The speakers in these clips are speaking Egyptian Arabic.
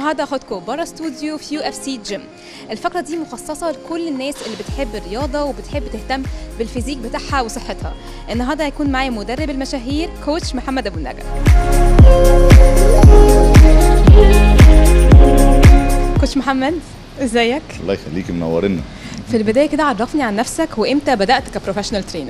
النهارده هاخدكم بره استوديو في يو اف سي جيم الفقره دي مخصصه لكل الناس اللي بتحب الرياضه وبتحب تهتم بالفيزيك بتاعها وصحتها النهارده هيكون معايا مدرب المشاهير كوتش محمد ابو النجا كوتش محمد ازيك الله يخليك منورنا في البدايه كده عرفني عن نفسك وامتى بدات كبروفيشنال ترينر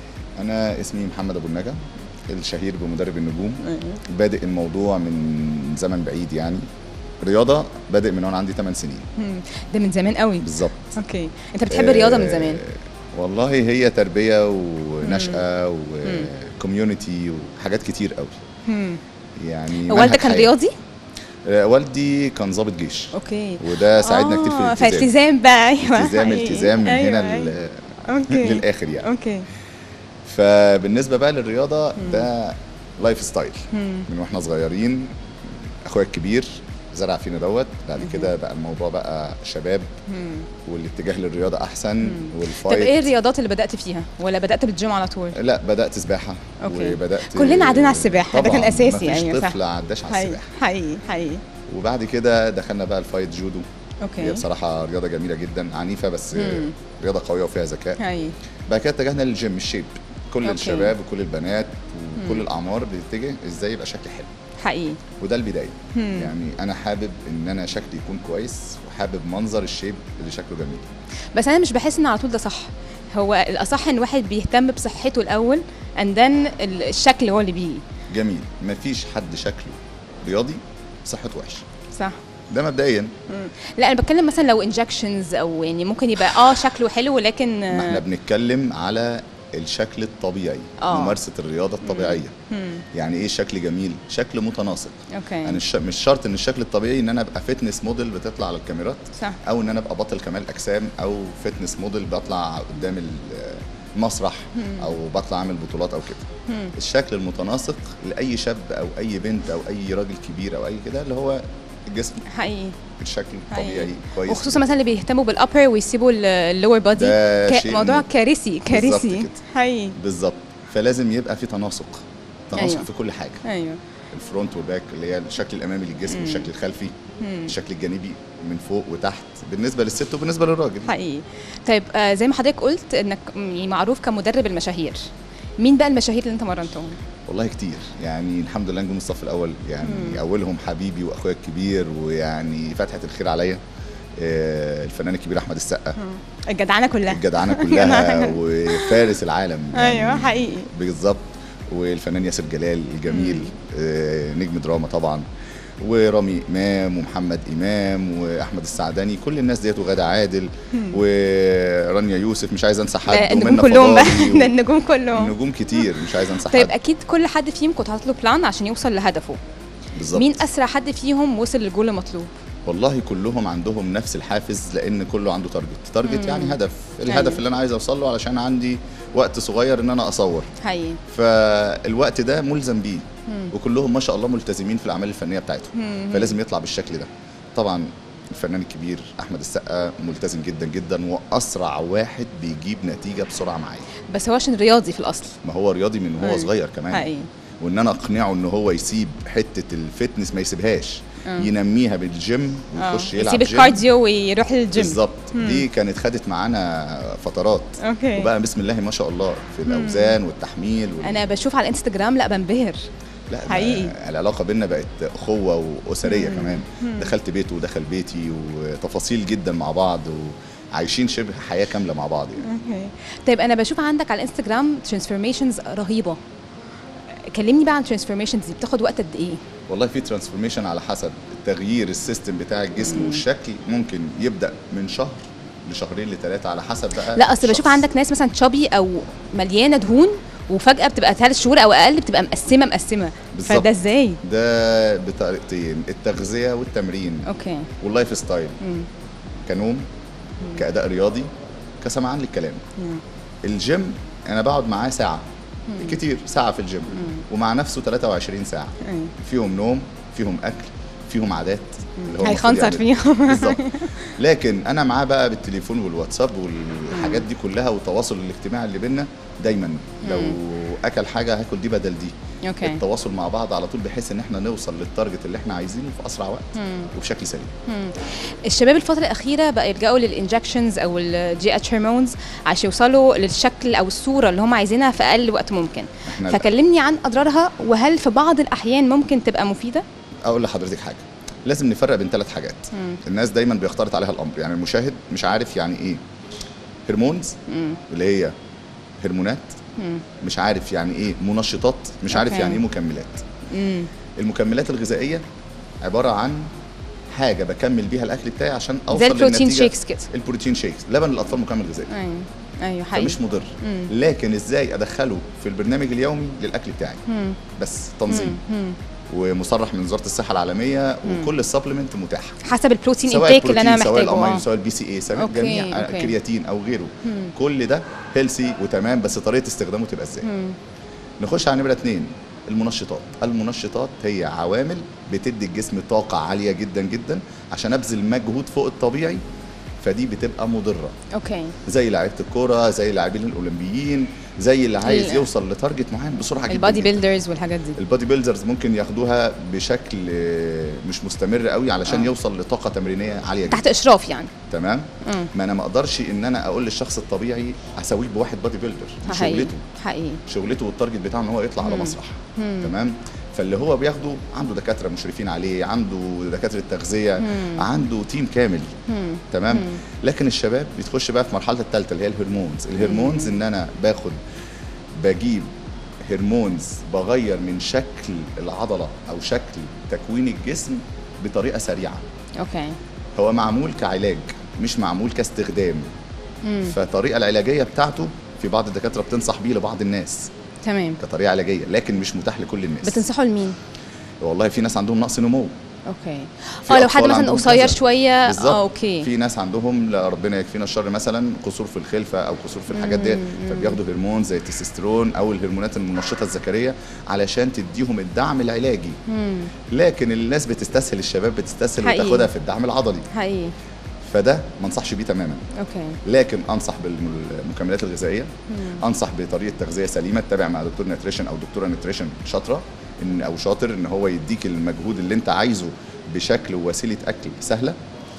انا اسمي محمد ابو النجا الشهير بمدرب النجوم بادئ الموضوع من زمن بعيد يعني رياضه بادئ من وانا عندي 8 سنين ده من زمان قوي بالظبط اوكي انت بتحب الرياضه من زمان آه، والله هي تربيه ونشأة وكوميونتي وحاجات كتير قوي مم. يعني والدك منهج كان حياة. رياضي آه، والدي كان ضابط جيش اوكي وده ساعدنا كتير في آه، الالتزام فالتزام بقى ايوه التزام حقيقي. التزام من أيوة، هنا أيوة. لل- اوكي للاخر يعني اوكي فبالنسبه بقى للرياضه ده لايف ستايل مم. من واحنا صغيرين اخويا الكبير زرع فينا دوت بعد كده بقى الموضوع بقى شباب مم. والاتجاه للرياضه احسن طب والفايت ايه الرياضات اللي بدات فيها ولا بدات بالجيم على طول لا بدات سباحه أوكي. وبدات كلنا عدينا على السباحة، ده كان طبعاً، أساسي، مفيش أيوة، صح. طفل عداش على حقيقي السباحه حقيقي حقيقي وبعد كده دخلنا بقى الفايت جودو هي اوكي بصراحه رياضه جميله جدا عنيفه بس مم. رياضه قويه وفيها ذكاء حقيقي بعد كده اتجهنا للجيم الشيب كل أوكي. الشباب وكل البنات وكل الاعمار بتتجه ازاي يبقى شكلي حلو حقيقي وده البدايه مم. يعني انا حابب ان انا شكلي يكون كويس وحابب منظر الشيب اللي شكله جميل بس انا مش بحس ان على طول ده صح هو الاصح ان واحد بيهتم بصحته الاول and then الشكل هو اللي بيجي جميل مفيش حد شكله رياضي صحته وحشه صح ده مبدئيا مم. لا انا بتكلم مثلا لو انجكشنز او يعني ممكن يبقى اه شكله حلو ولكن ما احنا بنتكلم على الشكل الطبيعي آه. ممارسه الرياضه الطبيعيه مم. يعني ايه شكل جميل شكل متناسق اوكي انا الش... مش شرط ان الشكل الطبيعي ان انا ابقى فتنس موديل بتطلع على الكاميرات صح او ان انا ابقى بطل كمال اجسام او فتنس موديل بطلع قدام ال- المسرح او بطلع اعمل بطولات او كده مم. الشكل المتناسق لاي شاب او اي بنت او اي راجل كبير او اي كده اللي هو الجسم حقيقي الشكل حقيقي. الطبيعي كويس وخصوصا مثلا اللي بيهتموا بالابر ويسيبوا اللور بادي ده شيء موضوع م- كارثي كارثي كده. حقيقي بالظبط فلازم يبقى في تناسق تناسق أيوة. في كل حاجه ايوه الفرونت والباك اللي هي الشكل الامامي للجسم والشكل الخلفي مم. الشكل الجانبي من فوق وتحت بالنسبه للست وبالنسبه للراجل حقيقي طيب آه زي ما حضرتك قلت انك م- يعني معروف كمدرب المشاهير مين بقى المشاهير اللي انت مرنتهم والله كتير يعني الحمد لله نجوم الصف الاول يعني اولهم حبيبي واخويا الكبير ويعني فتحه الخير عليا آه، الفنان الكبير احمد السقا الجدعنه كلها الجدعنه كلها وفارس العالم ايوه حقيقي بالظبط والفنان ياسر جلال الجميل آه، نجم دراما طبعا ورامي امام ومحمد امام واحمد السعداني كل الناس ديت وغادة عادل ورانيا يوسف مش عايز انسى ده حد النجوم ومنى كلهم بقى فضالي ده النجوم كلهم نجوم كتير مش عايز انسى طيب حد اكيد كل حد فيهم كنت حاطط له بلان عشان يوصل لهدفه بالظبط مين اسرع حد فيهم وصل للجول المطلوب والله كلهم عندهم نفس الحافز لان كله عنده تارجت تارجت يعني هدف الهدف أيوة. اللي انا عايز اوصل له علشان عندي وقت صغير ان انا اصور حقيقي فالوقت ده ملزم بيه وكلهم ما شاء الله ملتزمين في الاعمال الفنيه بتاعتهم فلازم يطلع بالشكل ده طبعا الفنان الكبير احمد السقا ملتزم جدا جدا واسرع واحد بيجيب نتيجه بسرعه معايا بس هو عشان رياضي في الاصل ما هو رياضي من وهو أيوة. صغير كمان حقيقي وان انا اقنعه ان هو يسيب حته الفتنس ما يسيبهاش ينميها بالجيم آه. ويخش يلعب يسيب جيم الكارديو ويروح للجيم بالظبط دي كانت خدت معانا فترات اوكي وبقى بسم الله ما شاء الله في الاوزان والتحميل وال... انا بشوف على الانستجرام لا بنبهر لا ده حقيقي. العلاقه بينا بقت اخوه واسريه كمان دخلت بيته ودخل بيتي وتفاصيل جدا مع بعض وعايشين شبه حياه كامله مع بعض يعني اوكي طيب انا بشوف عندك على الانستجرام ترانسفورميشنز رهيبه كلمني بقى عن الترانسفورميشنز دي بتاخد وقت قد ايه والله في ترانسفورميشن على حسب التغيير السيستم بتاع الجسم والشكل ممكن يبدا من شهر لشهرين لثلاثه على حسب بقى لا اصل بشوف الشخص. عندك ناس مثلا تشابي او مليانه دهون وفجاه بتبقى ثلاث شهور او اقل بتبقى مقسمه مقسمه بالظبط. فده ازاي ده بطريقتين التغذيه والتمرين اوكي واللايف ستايل مم. كنوم كاداء رياضي كسمعان للكلام مم. الجيم انا بقعد معاه ساعه كتير ساعه في الجيم ومع نفسه 23 ساعه أيوة. فيهم نوم فيهم اكل فيهم عادات اللي هو هيخنصر المفروض يعمل- فيهم بالظبط لكن انا معاه بقى بالتليفون والواتساب والحاجات دي كلها والتواصل الاجتماعي اللي بينا دايما لو اكل حاجه هاكل دي بدل دي اوكي التواصل مع بعض على طول بحيث ان احنا نوصل للتارجت اللي احنا عايزينه في اسرع وقت وبشكل سريع الشباب الفترة الأخيرة بقى يلجأوا للإنجكشنز أو الجي اتش هرمونز عشان يوصلوا للشكل أو الصورة اللي هم عايزينها في أقل وقت ممكن احنا فكلمني عن أضرارها وهل في بعض الأحيان ممكن تبقى مفيدة؟ اقول لحضرتك حاجه لازم نفرق بين ثلاث حاجات مم. الناس دايما بيختلط عليها الامر يعني المشاهد مش عارف يعني ايه هرمونز مم. اللي هي هرمونات مم. مش عارف يعني ايه منشطات مش عارف أوكي. يعني ايه مكملات مم. المكملات الغذائيه عباره عن حاجه بكمل بيها الاكل بتاعي عشان اوصل زي البروتين للنتيجة. شيكس كده البروتين شيكس لبن الاطفال مكمل غذائي أيوه أيوه حقيقي فمش مضر مم. لكن ازاي ادخله في البرنامج اليومي للاكل بتاعي مم. بس تنظيم مم. ومصرح من وزاره الصحه العالميه وكل السبلمنت متاح حسب البروتين سواء انتيك اللي انا البروتين سواء محتاجه الامينو آه. سواء البي سي اي سواء أوكي، جميع أوكي. كرياتين او غيره مم. كل ده هيلسي وتمام بس طريقه استخدامه تبقى ازاي مم. نخش على نمره اتنين المنشطات المنشطات هي عوامل بتدي الجسم طاقه عاليه جدا جدا عشان ابذل مجهود فوق الطبيعي فدي بتبقى مضره اوكي زي لعيبه الكوره زي اللاعبين الاولمبيين زي اللي عايز ال- يوصل لتارجت معين بسرعه جدا البادي جداً. بيلدرز والحاجات دي البادي بيلدرز ممكن ياخدوها بشكل آه، مش مستمر قوي علشان آه. يوصل لطاقه تمرينيه عاليه جدا تحت اشراف يعني تمام مم. ما انا ما اقدرش ان انا اقول للشخص الطبيعي اسويه بواحد بادي بيلدر دي حقيقي شغلته حقيقي شغلته والتارجت بتاعه ان هو يطلع على مم. مسرح مم. تمام فاللي هو بياخده عنده دكاتره مشرفين عليه عنده دكاتره تغذيه مم. عنده تيم كامل مم. تمام مم. لكن الشباب بتخش بقى في المرحله الثالثه اللي هي الهرمونز الهرمونز ان انا باخد بجيب هرمونز بغير من شكل العضله او شكل تكوين الجسم بطريقه سريعه اوكي هو معمول كعلاج مش معمول كاستخدام مم. فالطريقه العلاجيه بتاعته في بعض الدكاتره بتنصح بيه لبعض الناس تمام كطريقه علاجيه لكن مش متاح لكل الناس بتنصحوا لمين؟ والله في ناس عندهم نقص نمو اوكي في اه لو أطفال حد مثلا عندهم قصير كذا. شويه بالظبط اه اوكي في ناس عندهم لا ربنا يكفينا الشر مثلا قصور في الخلفه او قصور في الحاجات ديت مم. فبياخدوا هرمون زي التستوستيرون او الهرمونات المنشطه الذكريه علشان تديهم الدعم العلاجي مم. لكن الناس بتستسهل الشباب بتستسهل حقيقي. وتاخدها في الدعم العضلي حقيقي فده ما انصحش بيه تماما اوكي لكن انصح بالمكملات الغذائيه انصح بطريقه تغذيه سليمه تتابع مع دكتور نيوتريشن او دكتوره نيوتريشن شاطره ان او شاطر ان هو يديك المجهود اللي انت عايزه بشكل ووسيله اكل سهله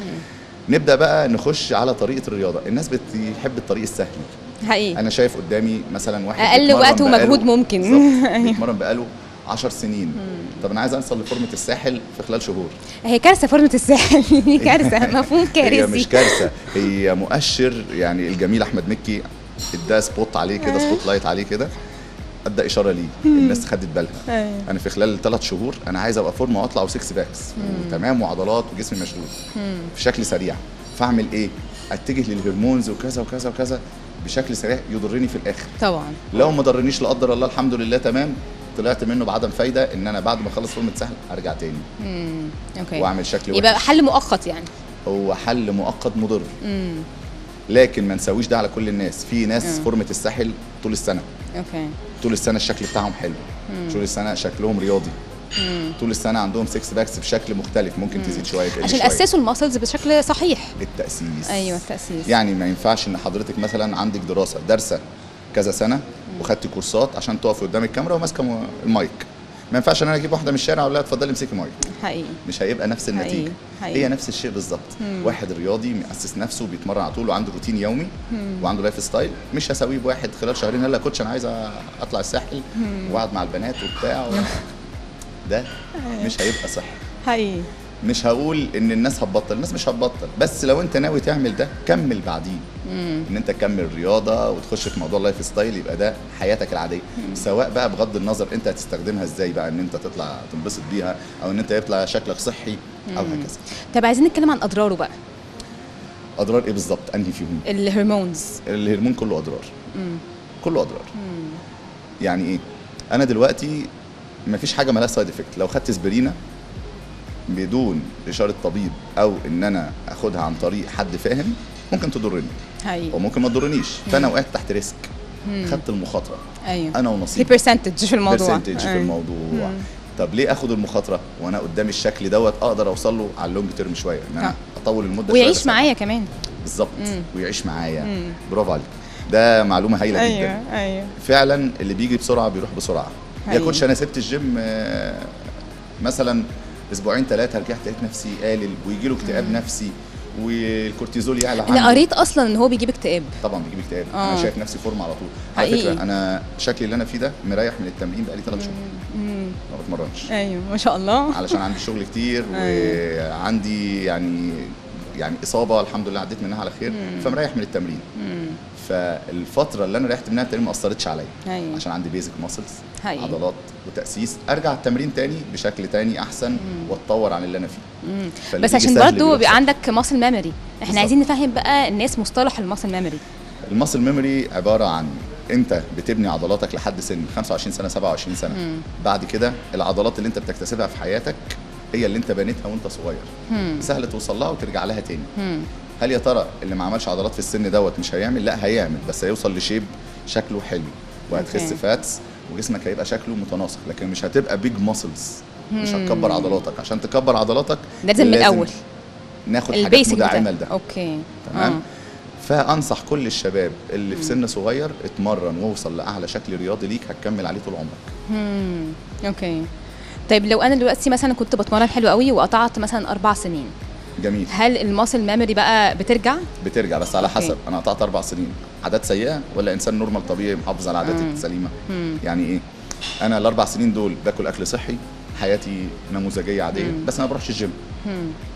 نبدا بقى نخش على طريقه الرياضه الناس بتحب الطريق السهل حقيقي انا شايف قدامي مثلا واحد اقل بيتمرن وقت بقاله- ومجهود ممكن بالظبط، بيتمرن بقاله 10 سنين طب انا عايز اوصل لفورمه الساحل في خلال شهور هي كارثه فورمه الساحل دي كارثه مفهوم هي مش كارثي كارثه هي مؤشر يعني الجميل احمد مكي اداه سبوت عليه كده سبوت لايت عليه كده ادى اشاره ليه الناس خدت بالها أيوة. انا في خلال ثلاث شهور انا عايز ابقى فورمه واطلع وسكس باكس وتمام وعضلات وجسمي مشدود في شكل سريع فاعمل ايه اتجه للهرمونز وكذا وكذا وكذا بشكل سريع يضرني في الاخر طبعا لو ما ضرنيش لا قدر الله الحمد لله تمام طلعت منه بعدم فايده ان انا بعد ما اخلص فورمه سهل ارجع تاني امم اوكي واعمل شكل يبقى وحش. حل مؤقت يعني هو حل مؤقت مضر امم لكن ما نسويش ده على كل الناس في ناس مم. فورمه الساحل طول السنه اوكي طول السنه الشكل بتاعهم حلو طول السنه شكلهم رياضي مم. طول السنه عندهم سكس باكس بشكل مختلف ممكن تزيد شويه تقل عشان شويه اسسوا الماسلز بشكل صحيح التاسيس ايوه التاسيس يعني ما ينفعش ان حضرتك مثلا عندك دراسه دارسه كذا سنه وخدتي كورسات عشان تقفي قدام الكاميرا وماسكه م- المايك ما ينفعش ان انا اجيب واحده من الشارع اقول لها اتفضلي امسكي مايك حقيقي مش هيبقى نفس النتيجه حقيقي. حقيقي. هي نفس الشيء بالظبط واحد رياضي مؤسس نفسه بيتمرن على طول وعنده روتين يومي وعنده لايف ستايل مش هسويه بواحد خلال شهرين يلا يا كوتش انا عايز اطلع الساحل واقعد مع البنات وبتاع و... ده مش هيبقى صحي حقيقي مش هقول ان الناس هتبطل الناس مش هتبطل بس لو انت ناوي تعمل ده كمل بعديه ان انت تكمل رياضه وتخش في موضوع اللايف ستايل يبقى ده حياتك العاديه سواء بقى بغض النظر انت هتستخدمها ازاي بقى ان انت تطلع تنبسط بيها او ان انت يطلع شكلك صحي او هكذا طب عايزين نتكلم عن اضراره بقى اضرار ايه بالظبط انهي فيهم الهرمونز الهرمون كله اضرار كله اضرار يعني ايه انا دلوقتي مفيش حاجه مالهاش سايد افكت لو خدت اسبرينا بدون اشاره طبيب او ان انا اخدها عن طريق حد فاهم ممكن تضرني حقيقي وممكن ما تضرنيش فانا وقعت تحت ريسك خدت المخاطره ايوه انا في ونصيبي برسنتج في الموضوع برسنتج في أيوة. الموضوع طب ليه اخد المخاطره وانا قدامي الشكل دوت اقدر اوصل له على اللونج تيرم شويه ان انا آه. اطول المده شويه ويعيش بس معايا كمان بالظبط مم. ويعيش معايا مم. برافو عليك ده معلومه هايله جدا ايوه فعلا اللي بيجي بسرعه بيروح بسرعه يا أيوة. كوتش انا سبت الجيم آه، مثلا اسبوعين ثلاثه رجعت لقيت نفسي قالل ويجي له اكتئاب نفسي والكورتيزول يعلى انا عنده. قريت اصلا ان هو بيجيب اكتئاب طبعا بيجيب اكتئاب آه. انا شايف نفسي فورمه على طول على حقيقي. فكره انا شكلي اللي انا فيه ده مريح من التمرين بقالي ثلاث شهور ما بتمرنش ايوه ما شاء الله علشان عندي شغل كتير أيوة. وعندي يعني يعني اصابه الحمد لله عديت منها على خير فمريح من التمرين فالفتره اللي انا ريحت منها التمرين ما اثرتش عليا أيوة. عشان عندي بيزك ماسلز حقيقي. عضلات وتاسيس ارجع التمرين تاني بشكل تاني احسن واتطور عن اللي انا فيه فاللي بس بيجي عشان سهل برضو بيروح بيبقى سهل. عندك ماسل ميموري احنا بالظبط. عايزين نفهم بقى الناس مصطلح الماسل ميموري الماسل ميموري عباره عن انت بتبني عضلاتك لحد سن 25 سنه 27 سنه مم. بعد كده العضلات اللي انت بتكتسبها في حياتك هي اللي انت بنيتها وانت صغير سهل توصل لها وترجع لها تاني هل يا ترى اللي ما عملش عضلات في السن دوت مش هيعمل لا هيعمل بس هيوصل لشيب شكله حلو وهتخس أوكي. فاتس وجسمك هيبقى شكله متناسق لكن مش هتبقى بيج ماسلز مش هتكبر عضلاتك عشان تكبر عضلاتك لازم من الاول ناخد حاجات البيسك مدعمه بتاع لده اوكي تمام آه. فانصح كل الشباب اللي في سن صغير اتمرن واوصل لاعلى شكل رياضي ليك هتكمل عليه طول عمرك مم. اوكي طيب لو انا دلوقتي مثلا كنت بتمرن حلو قوي وقطعت مثلا اربع سنين جميل هل الماسل ميموري بقى بترجع بترجع بس على أوكي. حسب انا قطعت اربع سنين عادات سيئه ولا انسان نورمال طبيعي محافظ على عاداتي مم. السليمه مم. يعني ايه انا الاربع سنين دول باكل اكل صحي حياتي نموذجيه عاديه مم. بس انا ما بروحش الجيم مم.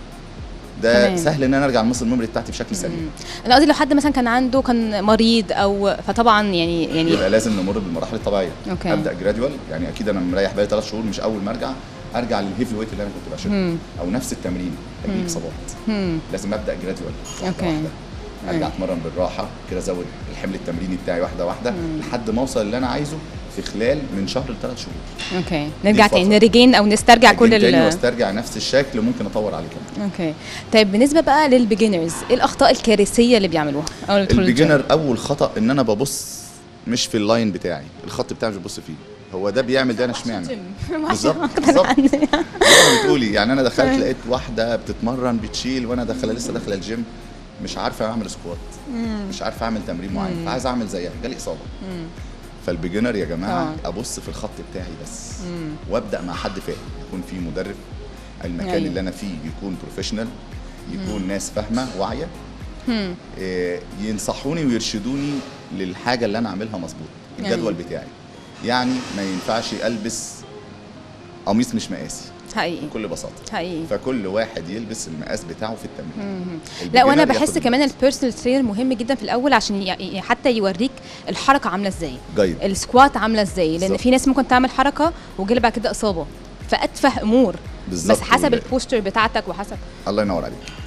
ده تمام. سهل ان انا ارجع المصل الميموري بتاعتي بشكل سليم مم. انا قصدي لو حد مثلا كان عنده كان مريض او فطبعا يعني يعني يبقى لازم نمر بالمراحل الطبيعيه أوكي. ابدا جراديوال يعني اكيد انا مريح بقالي ثلاث شهور مش اول ما ارجع ارجع للهيفي ويت اللي انا كنت بشيله مم. او نفس التمرين هيجيلك اصابات مم. لازم ابدا جراديوال أوكي. واحده ارجع اتمرن بالراحه كده ازود الحمل التمريني بتاعي واحده واحده لحد ما اوصل اللي انا عايزه في خلال من شهر لثلاث شهور اوكي نرجع الفترة. تاني نريجين او نسترجع كل أجين تاني ال واسترجع نفس الشكل ممكن اطور عليه كمان اوكي طيب بالنسبه بقى للبيجنرز ايه الاخطاء الكارثيه اللي بيعملوها او اللي بيدخلوا الجيم؟ البيجنر اول خطا ان انا ببص مش في اللاين بتاعي الخط بتاعي مش ببص فيه هو ده بيعمل ده انا اشمعنى بالظبط بالظبط زي ما بتقولي يعني انا دخلت لقيت واحده بتتمرن بتشيل وانا داخله لسه داخله الجيم مش عارفه اعمل سكوات مش عارفه اعمل تمرين معين فعايز اعمل زيها جالي اصابه فالبيجنر يا جماعه آه. ابص في الخط بتاعي بس وابدا مع حد فاهم يكون في مدرب المكان أيوة. اللي انا فيه يكون بروفيشنال يكون ناس فاهمه واعيه إيه، ينصحوني ويرشدوني للحاجه اللي انا اعملها مظبوط الجدول بتاعي يعني ما ينفعش البس قميص مش مقاسي حقيقي بكل بساطه حقيقي فكل واحد يلبس المقاس بتاعه في التمرين لا وانا البيجنر بحس ياخد كمان المقاس. البيرسونال ترينر مهم جدا في الاول عشان ي- ي- حتى يوريك الحركه عامله ازاي جايد السكوات عامله ازاي لان بالظبط. في ناس ممكن تعمل حركه وجيلها بعد كده اصابه فاتفه امور بالظبط بس حسب وال- البوستر بتاعتك وحسب الله ينور عليك